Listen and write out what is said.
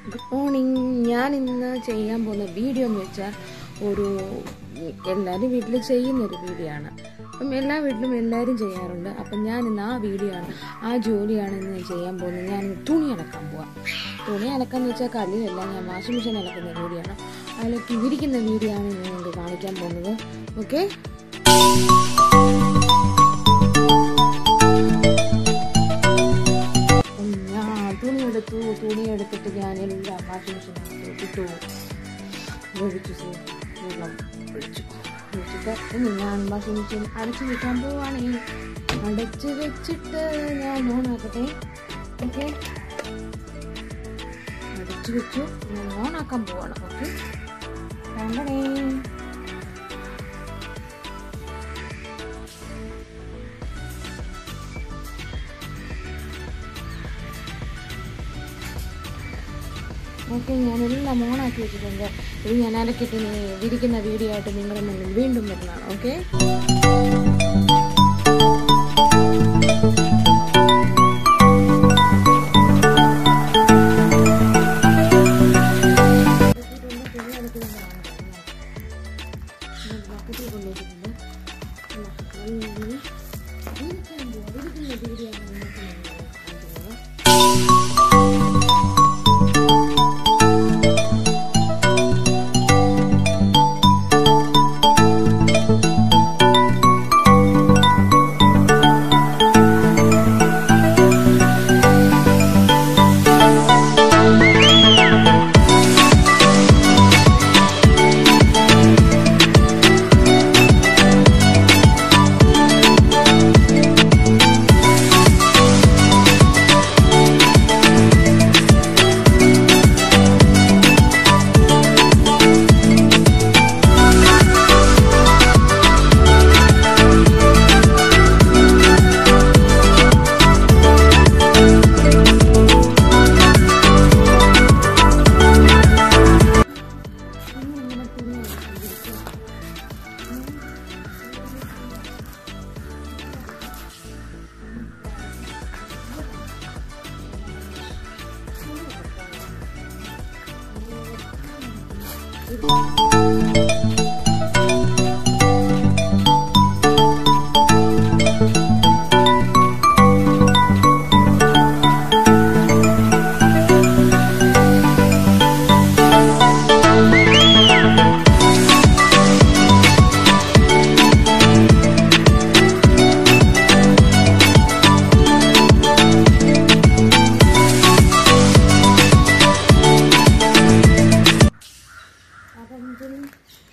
good morning ഞാൻ ഇന്ന് ചെയ്യാൻ പോകുന്ന വീഡിയോ എന്ന് വെച്ചാൽ ഒരു എല്ലാവരും വീട്ടിൽ ചെയ്യുന്ന ഒരു വീഡിയോ ആണ് അപ്പം എല്ലാ വീട്ടിലും എല്ലാവരും ചെയ്യാറുണ്ട് അപ്പം ഞാൻ ഇന്ന് ആ വീഡിയോ ആണ് ആ ജോലിയാണ് ഇന്ന് ഞാൻ ചെയ്യാൻ പോകുന്നത് ഞാൻ തുണി അലക്കാൻ പോവാം തുണി അലക്കാന്ന് വെച്ചാൽ കല്ലിലല്ല ഞാൻ വാഷിംഗ് മെഷീൻ അലക്കുന്ന വീഡിയോ ആണ് അതിലേക്ക് വിരിക്കുന്ന വീഡിയോ ആണ് ഇന്ന് നിങ്ങൾക്ക് കാണിക്കാൻ പോകുന്നത് ഓക്കെ ഞാൻ തുണി എടുത്തു തുണി എടുത്തിട്ട് ഞാൻ എല്ലാം വാഷിംഗ് മെഷീനകത്ത് ഇട്ടു ഒഴിച്ചു സു- വെള്ളം ഒഴിച്ചു ഒഴിച്ചിട്ട് ഇനി ഞാൻ വാഷിംഗ് മെഷീൻ അടച്ചു വെക്കാൻ പോവാണേ അടച്ചു വെച്ചിട്ട് ഞാൻ ഓണാക്കട്ടെ ഓക്കെ അടച്ചു വെച്ചു ഞാൻ ഓണാക്കാൻ പോവാണ് ഓക്കെ കണ്ടടേ ഓക്കെ ഞാനെല്ലാം ഓണാക്കി വെച്ചിട്ടുണ്ട് ഇത് ഞാൻ അലക്കിട്ട് ഇനി വിരിക്കുന്ന വീഡിയോ ആയിട്ട് നിങ്ങളുടെ മുന്നിൽ വീണ്ടും വരുന്നതാണ് ഓക്കെ വീഡിയോ ആണ് നിങ്ങൾക്ക് മുന്നിൽ കാണിക്കുന്നത് അതെന്തിന്